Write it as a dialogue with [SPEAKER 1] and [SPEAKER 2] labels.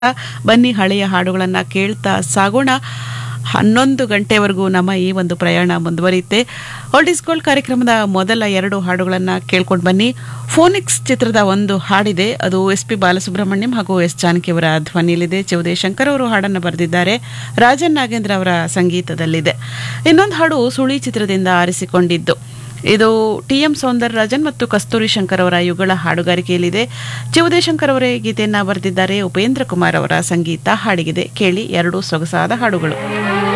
[SPEAKER 1] ಬನ್ನಿ ಹಳೆಯ ಹಾಡುಗಳನ್ನು ಕೇಳ್ತಾ ಸಾಗೋಣ ಹನ್ನೊಂದು ಗಂಟೆವರೆಗೂ ನಮ್ಮ ಈ ಒಂದು ಪ್ರಯಾಣ ಮುಂದುವರಿಯುತ್ತೆ ಓಲ್ಡ್ ಇಸ್ ಗೋಲ್ಡ್ ಕಾರ್ಯಕ್ರಮದ ಮೊದಲ ಎರಡು ಹಾಡುಗಳನ್ನು ಕೇಳ್ಕೊಂಡು ಬನ್ನಿ ಫೋನಿಕ್ಸ್ ಚಿತ್ರದ ಒಂದು ಹಾಡಿದೆ ಅದು ಎಸ್ ಪಿ ಬಾಲಸುಬ್ರಹ್ಮಣ್ಯಂ ಹಾಗೂ ಎಸ್ ಜಾನಕಿಯವರ ಧ್ವನಿಯಲ್ಲಿದೆ ಚೌದೇ ಶಂಕರ್ ಅವರು ಹಾಡನ್ನು ಬರೆದಿದ್ದಾರೆ ರಾಜನ್ ನಾಗೇಂದ್ರ ಅವರ ಸಂಗೀತದಲ್ಲಿದೆ ಇನ್ನೊಂದು ಹಾಡು ಸುಳಿ ಚಿತ್ರದಿಂದ ಆರಿಸಿಕೊಂಡಿದ್ದು ಇದು ಟಿ ಎಂ ಸೌಂದರರಾಜನ್ ಮತ್ತು ಕಸ್ತೂರಿ ಶಂಕರ್ ಅವರ ಯುಗಳ ಹಾಡುಗಾರಿಕೆಯಲ್ಲಿದೆ ಶಂಕರ್ ಅವರೇ ಗೀತೆಯನ್ನ ಬರೆದಿದ್ದಾರೆ ಉಪೇಂದ್ರ ಕುಮಾರ್ ಅವರ ಸಂಗೀತ ಹಾಡಿಗಿದೆ ಕೇಳಿ ಎರಡು ಸೊಗಸಾದ ಹಾಡುಗಳು